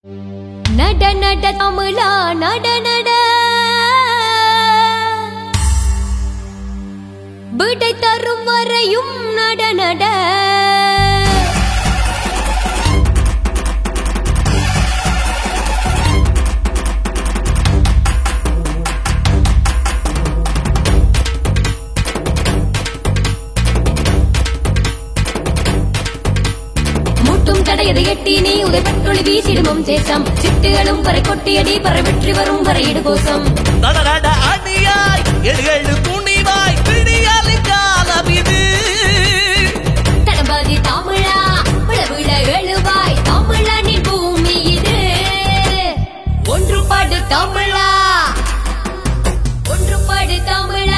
நட நட தமிழா நட நட விடை தரும் வரையும் நட நட முட்டும் தடையதை எட்டி நீ உதை பெற்றொளி வீசிடுமம் சேசம் சிட்டுகளும் வரை கொட்டியடி பறை வெற்றி வரும் வரையிடு கோசம் நடனட அடியாய் எழு எழு துணிவாய் பிடியாலி காலம் இது தளபதி தமிழா விழ விழ எழுவாய் தமிழனின் பூமி இது ஒன்றுபாடு தமிழா ஒன்றுபாடு தமிழா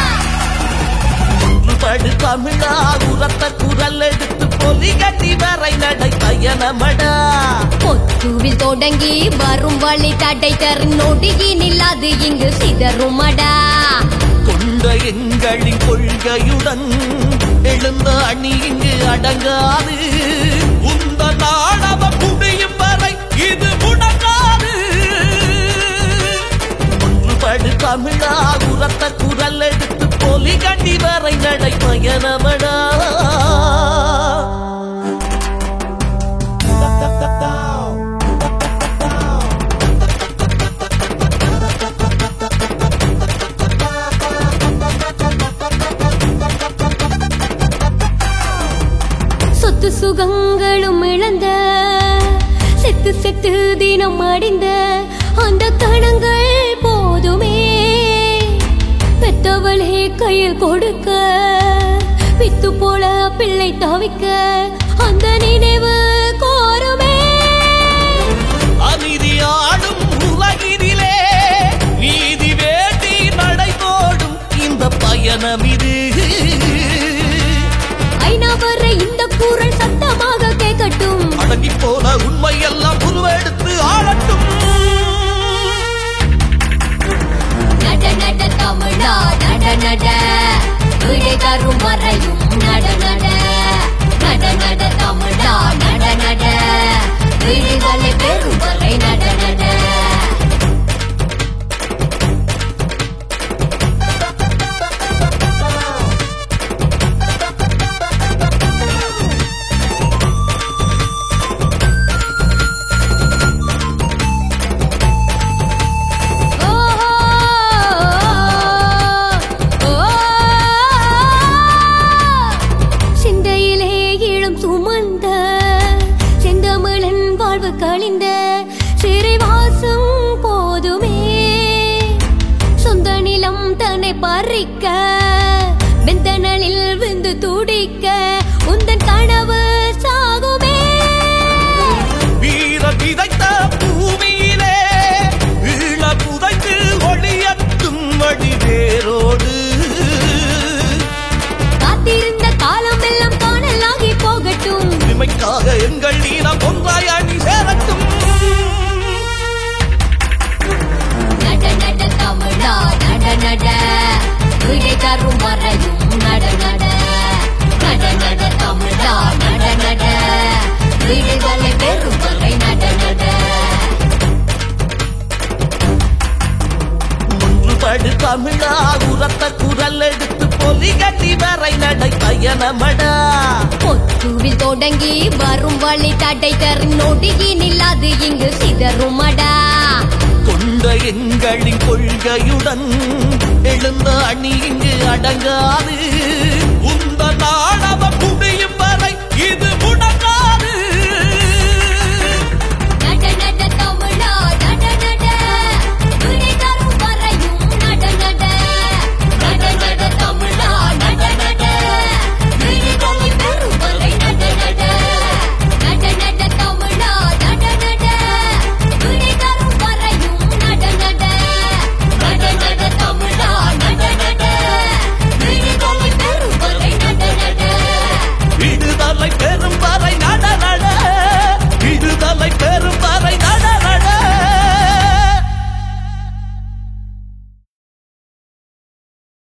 ஒன்றுபடு தமிழா உரத்த குரல் எடுத்து பொலி கட்டி வரை நடை பயணமடா பொத்துவில் தொடங்கி வரும் வழி தடை தரும் நொடியினில் அது இங்கு சிதறுமடா கொண்ட எங்களின் கொள்கையுடன் எழுந்த அணி இங்கு அடங்காது உந்த நாடவ முடியும் வரை இது முடங்காது ஒன்றுபடு தமிழா உரத்த குரல் எடுத்து பொலி கண்டி வரை நடை பயணமடா சொத்து சுகங்களும் இழந்த செத்து செத்து தினம் அடைந்த அந்த கணங்கள் போதுமே பெத்தவளே கையில் கொடுக்க வித்து போல பிள்ளை தவிக்க அந்த நினைவு கோருமே அநீதியாடும் உலகினிலே நீதி வேண்டி நடைபோடும் இந்த பயணம் இது ஐநா வர இந்த குரல் சத்தமாக கேட்கட்டும் அடங்கி போன உண்மையெல்லாம் உருவெடுத்து ஆளட்டும் நட நட தமிழா நட நட விடை தரும் வரையும் நட நட நட நட தமிழா நட நட விடுதலை பெறும் வரை நட நட சிந்தையிலே இளம் சுமந்த செந்தமிழன் வாழ்வு கழிந்த சிறைவாசம் போதுமே சொந்த நிலம் தன்னை பறிக்க வெந்தனலில் விந்து துடிக்க உந்தன் கனவு சாகுமே வீர விதைத்த பூமியிலே ஈழ புதைத்து ஒளியட்டும் வடிவேரோடு காத்திருந்த காலம் எல்லாம் காணலாகி போகட்டும் உரிமைக்காக எங்கள் நீளம் ஒன்றாய் அணி சேரட்டும் நட நட தமிழா நட நட விடை தரும் வரையும் நட நட நட நட தமிழா நட நட விடுதலை பெறும் வரை நட நட ஒன்றுபடு தமிழா உரத்த குரல் எடுத்து பொலி கட்டி வரை நடை பயணமடா பொத்துவில் தொடங்கி வரும் வழி தடை தரும் நொடியினில் அது இங்கு சிதறுமடா கொண்ட எங்களின் கொள்கையுடன் எழுந்த அணி இங்கு அடங்காது